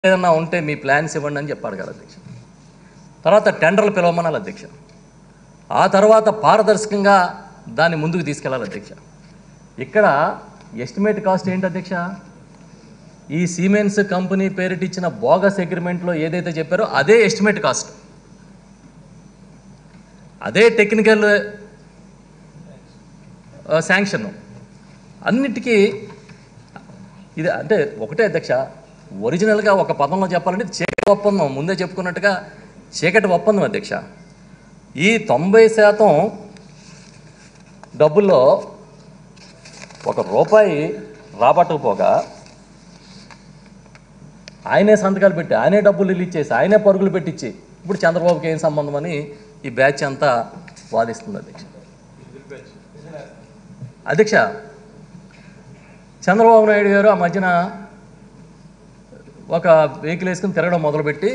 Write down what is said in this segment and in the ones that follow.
ఏదన్నా ఉంటే మీ ప్లాన్స్ ఇవ్వండి అని చెప్పాడు కదా అధ్యక్ష తర్వాత టెండర్లు పిలవమనాలి అధ్యక్ష ఆ తర్వాత పారదర్శకంగా దాన్ని ముందుకు తీసుకెళ్ళాలి అధ్యక్ష ఇక్కడ ఎస్టిమేట్ కాస్ట్ ఏంటి అధ్యక్ష ఈ సిమెంట్స్ కంపెనీ పేరిట ఇచ్చిన బోగస్ అగ్రిమెంట్లో ఏదైతే చెప్పారో అదే ఎస్టిమేట్ కాస్ట్ అదే టెక్నికల్ శాంక్షన్ అన్నిటికీ ఇది అంటే ఒకటే అధ్యక్ష ఒరిజినల్గా ఒక పదంలో చెప్పాలంటే ఇది చీకటి ఒప్పందం ముందే చెప్పుకున్నట్టుగా చీకటి ఒప్పందం అధ్యక్ష ఈ తొంభై శాతం డబ్బుల్లో ఒక రూపాయి రాబట్టకపోగా ఆయనే సంతకాలు పెట్టి ఆయనే డబ్బులు రిలీజ్ చేసి ఆయనే పరుగులు పెట్టించి ఇప్పుడు చంద్రబాబుకి ఏం సంబంధం అని ఈ బ్యాచ్ అంతా వాదిస్తుంది అధ్యక్ష అధ్యక్ష చంద్రబాబు నాయుడు గారు ఆ మధ్యన ఒక వెహికల్ వేసుకుని తిరగడం మొదలుపెట్టి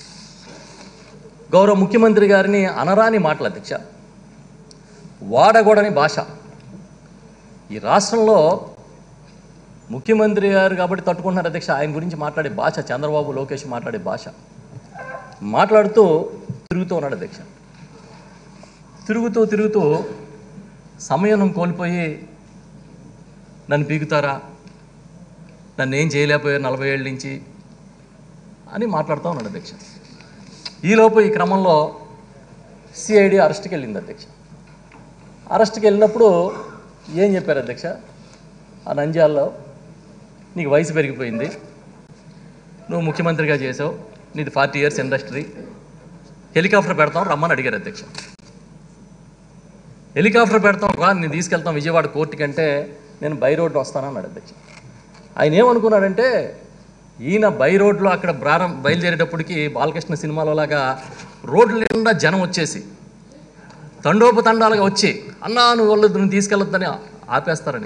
గౌరవ ముఖ్యమంత్రి గారిని అనరాని మాటలు అధ్యక్ష వాడగూడని భాష ఈ రాష్ట్రంలో ముఖ్యమంత్రి గారు కాబట్టి తట్టుకుంటున్నారు అధ్యక్ష ఆయన గురించి మాట్లాడే భాష చంద్రబాబు లోకేష్ మాట్లాడే భాష మాట్లాడుతూ తిరుగుతూ ఉన్నాడు అధ్యక్ష తిరుగుతూ తిరుగుతూ సమయం కోల్పోయి నన్ను పీకుతారా నన్ను ఏం చేయలేకపోయారు నలభై ఏళ్ళ నుంచి అని మాట్లాడుతూ ఉన్నాడు అధ్యక్ష ఈలోపు ఈ క్రమంలో సిఐడి అరెస్ట్కి వెళ్ళింది అధ్యక్ష అరెస్ట్కి వెళ్ళినప్పుడు ఏం చెప్పారు అధ్యక్ష ఆ నంద్యాలలో నీకు వయసు పెరిగిపోయింది నువ్వు ముఖ్యమంత్రిగా చేసావు నీది ఫార్టీ ఇయర్స్ ఇండస్ట్రీ హెలికాప్టర్ పెడతాం రమ్మని అడిగారు అధ్యక్ష హెలికాప్టర్ పెడతాం రా నేను తీసుకెళ్తాం విజయవాడ కోర్టు కంటే నేను బై రోడ్డు వస్తానన్నాడు అధ్యక్ష ఆయన ఏమనుకున్నాడంటే ఈయన బై రోడ్లో అక్కడ ప్రారంభ బయలుదేరేటప్పటికి బాలకృష్ణ సినిమాలో లాగా రోడ్ల నిండా జనం వచ్చేసి తండోపతండాలుగా వచ్చి అన్నా నువ్వు వాళ్ళు నువ్వు తీసుకెళ్ళొద్దని ఆపేస్తారని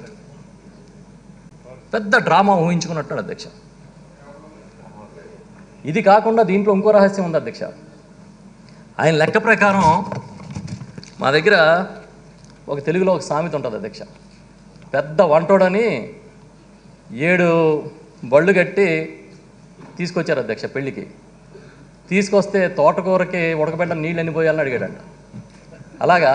పెద్ద డ్రామా ఊహించుకున్నట్టు అధ్యక్ష ఇది కాకుండా దీంట్లో ఇంకో రహస్యం ఉంది అధ్యక్ష ఆయన లెక్క ప్రకారం మా దగ్గర ఒక తెలుగులో ఒక సామెత ఉంటుంది అధ్యక్ష పెద్ద వంటోడని ఏడు బళ్ళు కట్టి తీసుకొచ్చారు అధ్యక్ష పెళ్ళికి తీసుకొస్తే తోటకూరకి ఉడకబెట్ట నీళ్ళు ఎన్ని పోయాలని అడిగాడంట అలాగా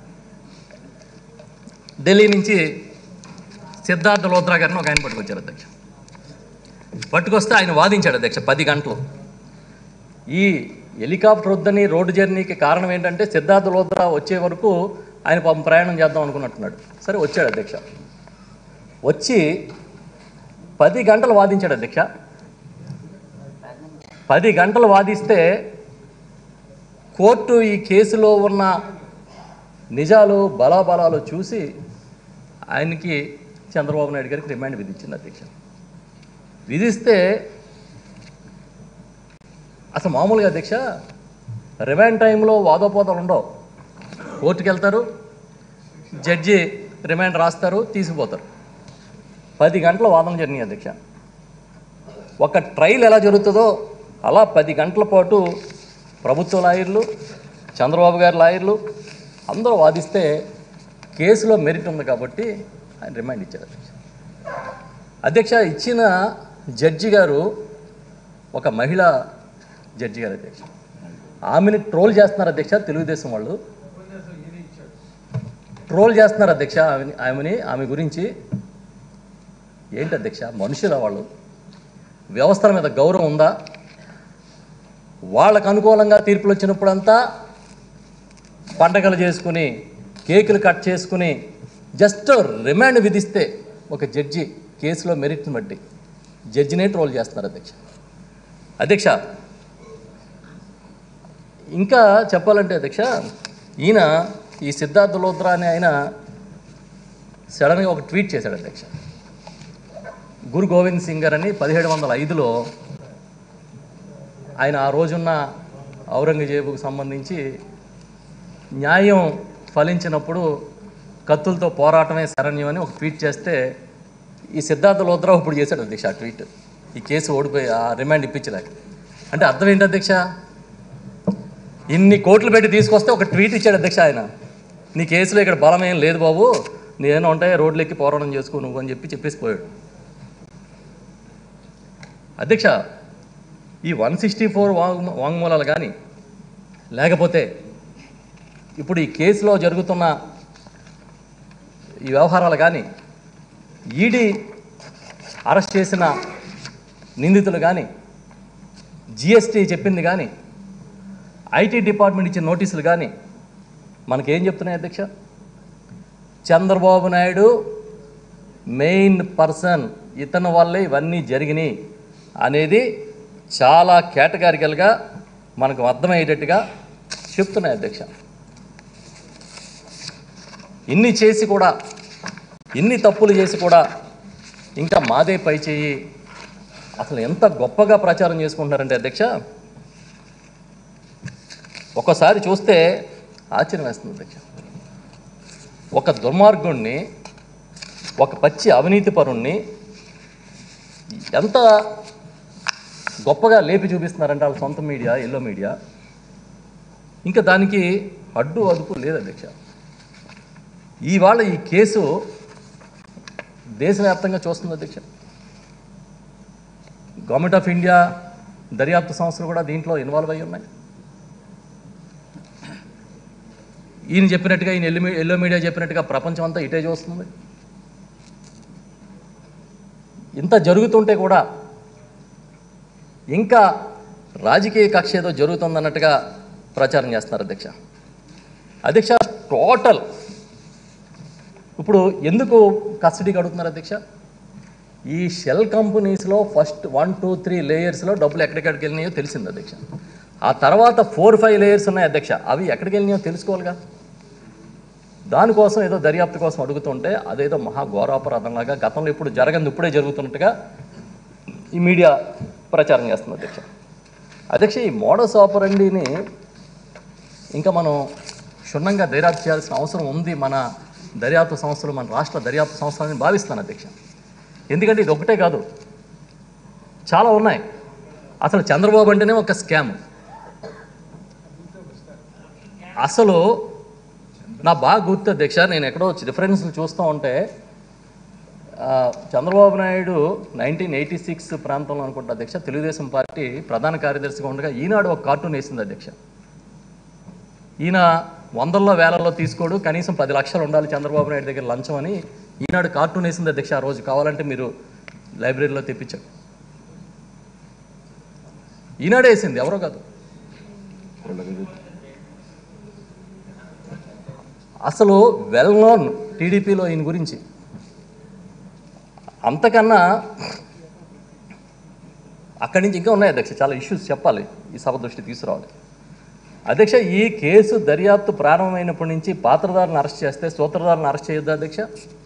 ఢిల్లీ నుంచి సిద్ధార్థ లోత్రా గారిని ఒక ఆయన పట్టుకొచ్చారు అధ్యక్ష పట్టుకొస్తే ఆయన వాదించాడు అధ్యక్ష పది గంటలు ఈ హెలికాప్టర్ వద్దని రోడ్డు జర్నీకి కారణం ఏంటంటే సిద్ధార్థ లోత్రా వచ్చే వరకు ఆయన పాపం ప్రయాణం చేద్దాం అనుకున్నట్టున్నాడు సరే వచ్చాడు అధ్యక్ష వచ్చి పది గంటలు వాదించాడు అధ్యక్ష పది గంటలు వాదిస్తే కోర్టు ఈ కేసులో ఉన్న నిజాలు బలాబలాలు చూసి ఆయనకి చంద్రబాబు నాయుడు గారికి రిమాండ్ విధించింది అధ్యక్ష విధిస్తే అసలు మామూలుగా అధ్యక్ష రిమాండ్ టైంలో వాదోపోతాలు ఉండవు కోర్టుకి వెళ్తారు జడ్జి రిమాండ్ రాస్తారు తీసుకుపోతారు పది గంటల వాదన జరిగినాయి అధ్యక్ష ఒక ట్రయల్ ఎలా జరుగుతుందో అలా పది గంటల పాటు ప్రభుత్వ లాయర్లు చంద్రబాబు గారి లాయర్లు అందరూ వాదిస్తే కేసులో మెరిట్ ఉంది కాబట్టి ఆయన రిమాండ్ ఇచ్చారు అధ్యక్ష అధ్యక్ష ఇచ్చిన జడ్జి గారు ఒక మహిళా జడ్జి గారు అధ్యక్ష ఆమెని ట్రోల్ చేస్తున్నారు అధ్యక్ష తెలుగుదేశం వాళ్ళు ట్రోల్ చేస్తున్నారు అధ్యక్ష ఆమెని ఆమెని ఆమె గురించి ఏంటి అధ్యక్ష మనుషుల వాళ్ళు వ్యవస్థల మీద గౌరవం ఉందా వాళ్ళకు అనుకూలంగా తీర్పులు వచ్చినప్పుడంతా పండగలు చేసుకుని కేకులు కట్ చేసుకుని జస్ట్ రిమాండ్ విధిస్తే ఒక జడ్జి కేసులో మెరిట్ని బట్టి జడ్జినే ట్రోల్ చేస్తున్నారు అధ్యక్ష అధ్యక్ష ఇంకా చెప్పాలంటే అధ్యక్ష ఈయన ఈ సిద్ధార్థ లోత్రా అనే ఆయన సడన్గా ఒక ట్వీట్ చేశాడు అధ్యక్ష గురు గోవింద్ సింగ్ గారు అని పదిహేడు వందల ఐదులో ఆయన ఆ రోజున్న ఔరంగజేబుకు సంబంధించి న్యాయం ఫలించినప్పుడు కత్తులతో పోరాటమే శరణ్యం అని ఒక ట్వీట్ చేస్తే ఈ సిద్ధార్థ లోత్రావు ఇప్పుడు చేశాడు అధ్యక్ష ఆ ట్వీట్ ఈ కేసు ఓడిపోయి ఆ రిమాండ్ ఇప్పించలేక అంటే అర్థం ఏంటి అధ్యక్ష ఇన్ని కోట్లు పెట్టి తీసుకొస్తే ఒక ట్వీట్ ఇచ్చాడు అధ్యక్ష ఆయన నీ కేసులో ఇక్కడ బలం ఏం లేదు బాబు నేను ఉంటాయి రోడ్లు ఎక్కి పోరాటం చేసుకో నువ్వు అని చెప్పి చెప్పేసి పోయాడు అధ్యక్ష ఈ వన్ సిక్స్టీ ఫోర్ వాంగ్ వాంగ్మూలాలు కానీ లేకపోతే ఇప్పుడు ఈ కేసులో జరుగుతున్న ఈ వ్యవహారాలు కానీ ఈడీ అరెస్ట్ చేసిన నిందితులు కానీ జిఎస్టీ చెప్పింది కానీ ఐటీ డిపార్ట్మెంట్ ఇచ్చిన నోటీసులు కానీ మనకేం చెప్తున్నాయి అధ్యక్ష చంద్రబాబు నాయుడు మెయిన్ పర్సన్ ఇతని వల్లే ఇవన్నీ జరిగినాయి అనేది చాలా కేటగారికల్గా మనకు అర్థమయ్యేటట్టుగా చెప్తున్నాయి అధ్యక్ష ఇన్ని చేసి కూడా ఇన్ని తప్పులు చేసి కూడా ఇంకా మాదే పై చేయి అసలు ఎంత గొప్పగా ప్రచారం చేసుకుంటున్నారంటే అధ్యక్ష ఒక్కసారి చూస్తే ఆశ్చర్యం వేస్తుంది అధ్యక్ష ఒక దుర్మార్గుణ్ణి ఒక పచ్చి అవినీతి పరుణ్ణి ఎంత గొప్పగా లేపి చూపిస్తున్నారంటే వాళ్ళ సొంత మీడియా ఎల్లో మీడియా ఇంకా దానికి అడ్డు అదుపు లేదు అధ్యక్ష ఇవాళ ఈ కేసు దేశవ్యాప్తంగా చూస్తుంది అధ్యక్ష గవర్నమెంట్ ఆఫ్ ఇండియా దర్యాప్తు సంస్థలు కూడా దీంట్లో ఇన్వాల్వ్ అయి ఉన్నాయి ఈయన చెప్పినట్టుగా ఈయన ఎల్లో మీ- ఎల్లో మీడియా చెప్పినట్టుగా ప్రపంచం అంతా ఇటే చూస్తుంది ఇంత జరుగుతుంటే కూడా ఇంకా రాజకీయ కక్ష ఏదో జరుగుతుందన్నట్టుగా ప్రచారం చేస్తున్నారు అధ్యక్ష అధ్యక్ష టోటల్ ఇప్పుడు ఎందుకు కస్టడీకి అడుగుతున్నారు అధ్యక్ష ఈ షెల్ కంపెనీస్లో ఫస్ట్ వన్ టూ త్రీ లేయర్స్లో డబ్బులు ఎక్కడికెక్కడికి వెళ్ళినాయో తెలిసింది అధ్యక్ష ఆ తర్వాత ఫోర్ ఫైవ్ లేయర్స్ ఉన్నాయి అధ్యక్ష అవి ఎక్కడికి వెళ్ళినాయో తెలుసుకోవాలిగా దానికోసం ఏదో దర్యాప్తు కోసం అడుగుతుంటే అదేదో మహా ఘోరాపరాధంలాగా గతంలో ఇప్పుడు జరగదు ఇప్పుడే జరుగుతున్నట్టుగా ఈ మీడియా ప్రచారం చేస్తుంది అధ్యక్ష అధ్యక్ష ఈ మోడస్ ఆపరండిని ఇంకా మనం క్షుణ్ణంగా దర్యాప్తు చేయాల్సిన అవసరం ఉంది మన దర్యాప్తు సంస్థలు మన రాష్ట్ర దర్యాప్తు సంస్థలని భావిస్తాను అధ్యక్ష ఎందుకంటే ఇది ఒకటే కాదు చాలా ఉన్నాయి అసలు చంద్రబాబు అంటేనే ఒక స్కామ్ అసలు నా బాగా గుర్తు అధ్యక్ష నేను ఎక్కడో రిఫరెన్స్లు చూస్తూ ఉంటే ఆ, Chandrababu Naidu nineteen eighty six ప్రాంతంలో అనుకుంటా అధ్యక్ష తెలుగుదేశం పార్టీ ప్రధాన కార్యదర్శిగా ఉండగా ఈనాడు ఒక కార్టూన్ వేసింది అధ్యక్ష ఈయన వందల్లో వేలల్లో తీసుకోడు కనీసం పది లక్షలు ఉండాలి చంద్రబాబు నాయుడు దగ్గర లంచం అని ఈనాడు కార్టూన్ వేసింది అధ్యక్ష ఆ రోజు కావాలంటే మీరు లైబ్రరీలో తెప్పించారు ఈనాడే వేసింది ఎవరో కాదు అసలు వెల్ నోన్ టీడీపీలో ఈయన గురించి అంతకన్నా అక్కడి నుంచి ఇంకా ఉన్నాయి అధ్యక్ష చాలా ఇష్యూస్ చెప్పాలి ఈ సభ దృష్టి తీసుకురావాలి అధ్యక్ష ఈ కేసు దర్యాప్తు ప్రారంభమైనప్పటి నుంచి పాత్రదారులను అరెస్ట్ చేస్తే సూత్రధారులను అరెస్ట్ చేయొద్దా అధ్యక్ష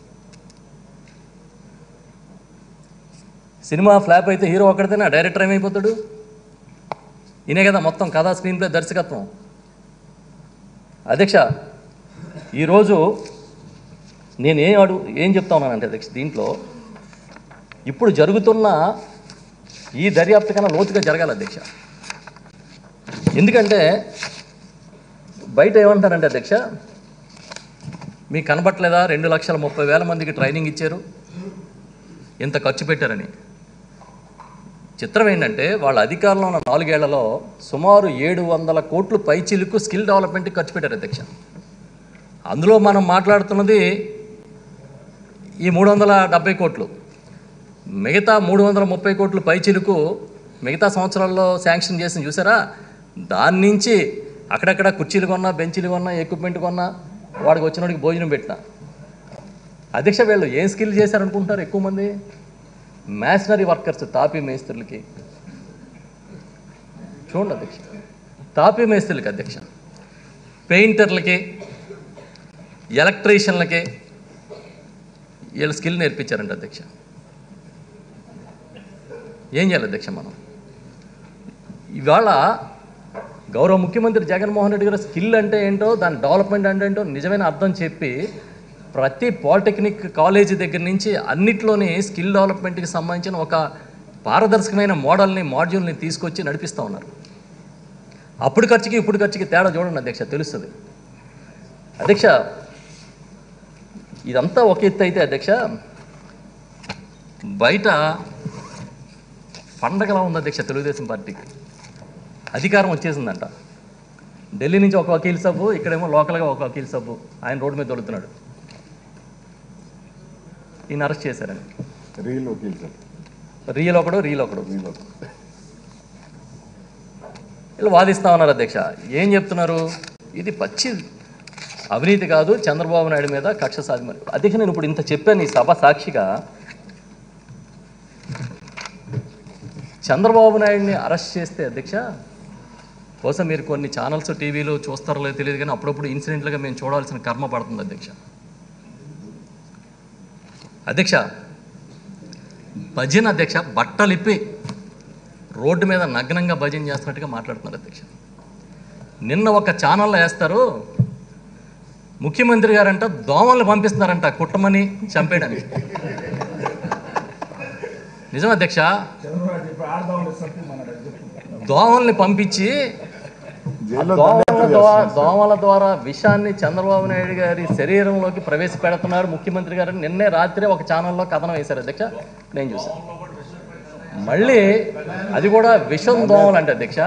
సినిమా ఫ్లాప్ అయితే హీరో ఒక్కడితేనే డైరెక్టర్ ఏమైపోతాడు ఈయనే కదా మొత్తం కథా స్క్రీన్ ప్లే దర్శకత్వం అధ్యక్ష ఈరోజు నేను ఏం అడుగు ఏం చెప్తా ఉన్నానంటే అధ్యక్ష దీంట్లో ఇప్పుడు జరుగుతున్న ఈ దర్యాప్తు కన్నా లోతుగా జరగాలి అధ్యక్ష ఎందుకంటే బయట ఏమంటారంటే అధ్యక్ష మీకు కనబట్టలేదా రెండు లక్షల ముప్పై వేల మందికి ట్రైనింగ్ ఇచ్చారు ఇంత ఖర్చు పెట్టారని చిత్రం ఏంటంటే వాళ్ళ అధికారంలో ఉన్న నాలుగేళ్లలో సుమారు ఏడు వందల కోట్లు పైచిలుకు స్కిల్ డెవలప్మెంట్కి ఖర్చు పెట్టారు అధ్యక్ష అందులో మనం మాట్లాడుతున్నది ఈ మూడు వందల డెబ్బై కోట్లు మిగతా మూడు వందల ముప్పై కోట్లు పైచిలుకు మిగతా సంవత్సరాల్లో శాంక్షన్ చేసి చూసారా దాని నుంచి అక్కడక్కడ కుర్చీలు కొన్నా బెంచీలు కొన్నా ఎక్విప్మెంట్ కొన్నా వాడికి వచ్చినోడికి భోజనం పెట్టిన అధ్యక్ష వీళ్ళు ఏం స్కిల్ చేశారనుకుంటున్నారు ఎక్కువ మంది మ్యాషనరీ వర్కర్స్ తాపీ మేస్త్రులకి చూడండి అధ్యక్ష తాపీ మేస్త్రులకి అధ్యక్ష పెయింటర్లకి ఎలక్ట్రీషియన్లకి వీళ్ళు స్కిల్ నేర్పించారంట అధ్యక్ష ఏం చేయాలి అధ్యక్ష మనం ఇవాళ గౌరవ ముఖ్యమంత్రి జగన్మోహన్ రెడ్డి గారు స్కిల్ అంటే ఏంటో దాని డెవలప్మెంట్ అంటే ఏంటో నిజమైన అర్థం చెప్పి ప్రతి పాలిటెక్నిక్ కాలేజీ దగ్గర నుంచి అన్నిట్లోని స్కిల్ డెవలప్మెంట్కి సంబంధించిన ఒక పారదర్శకమైన మోడల్ని మాడ్యూల్ని తీసుకొచ్చి నడిపిస్తూ ఉన్నారు అప్పుడు ఖర్చుకి ఇప్పుడు ఖర్చుకి తేడా చూడండి అధ్యక్ష తెలుస్తుంది అధ్యక్ష ఇదంతా ఒక ఎత్తు అయితే అధ్యక్ష బయట పండగలా ఉంది అధ్యక్ష తెలుగుదేశం పార్టీకి అధికారం వచ్చేసిందంట ఢిల్లీ నుంచి ఒక వకీల్ సబ్బు ఇక్కడేమో లోకల్గా ఒక వకీల్ సబ్బు ఆయన రోడ్డు మీద దొరుకుతున్నాడు ఈయన అరెస్ట్ చేశారని రీల్ వకీల్ సార్ రియల్ ఒకడు రీల్ ఒకడు రీల్ వకీల్. వీళ్ళు వాదిస్తా ఉన్నారు అధ్యక్ష ఏం చెప్తున్నారు ఇది పచ్చి అవినీతి కాదు చంద్రబాబు నాయుడు మీద కక్ష సాధిమని అధ్యక్ష నేను ఇప్పుడు ఇంత చెప్పాను ఈ సభ సాక్షిగా చంద్రబాబు నాయుడిని అరెస్ట్ చేస్తే అధ్యక్ష కోసం మీరు కొన్ని ఛానల్స్ టీవీలో చూస్తారో లేదో తెలియదు కానీ అప్పుడప్పుడు ఇన్సిడెంట్లుగా మేము చూడాల్సిన కర్మ పడుతుంది అధ్యక్ష అధ్యక్ష భజన అధ్యక్ష బట్టలిప్పి రోడ్డు మీద నగ్నంగా భజన చేస్తున్నట్టుగా మాట్లాడుతున్నారు అధ్యక్ష నిన్న ఒక ఛానల్లో వేస్తారు ముఖ్యమంత్రి గారంట దోమల్ని పంపిస్తున్నారంట కుట్టమని చంపేయడానికి నిజం అధ్యక్ష దోమల్ని పంపించి ఆ జైల్లో దోమల దండయాత్ర ద్వారా చేస్తున్నారు సార్. దోమల ద్వారా విషాన్ని చంద్రబాబు నాయుడు గారి శరీరంలోకి ప్రవేశపెడుతున్నారు ముఖ్యమంత్రి గారు నిన్నే రాత్రి ఒక ఛానల్లో కథనం వేశారు అధ్యక్ష నేను చూశాను మళ్ళీ అది కూడా విషం దోమలు అంటే అధ్యక్ష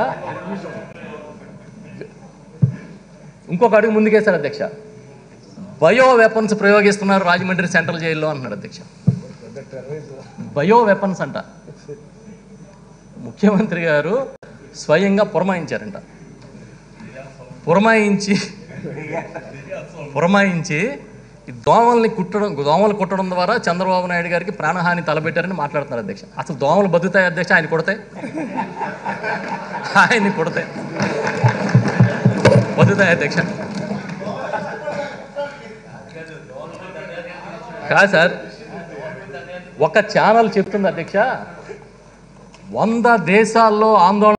ఇంకొక అడుగు ముందుకేశారు అధ్యక్ష బయో వెపన్స్ ప్రయోగిస్తున్నారు రాజమండ్రి సెంట్రల్ జైల్లో అంటున్నాడు అధ్యక్ష బయో వెపన్స్ అంట ముఖ్యమంత్రి గారు స్వయంగా పురమాయించారంట పురమాయించి పురమాయించి ఈ దోమల్ని కుట్టడం దోమలు కుట్టడం ద్వారా చంద్రబాబు నాయుడు గారికి ప్రాణహాని తలపెట్టారని మాట్లాడుతున్నారు అధ్యక్ష అసలు దోమలు బతుకుతాయి అధ్యక్ష ఆయన కొడతాయి ఆయన్ని కొడతాయి బతుకుతాయి అధ్యక్ష కాదు సార్ ఒక ఛానల్ చెప్తుంది అధ్యక్ష వంద దేశాల్లో ఆందోళన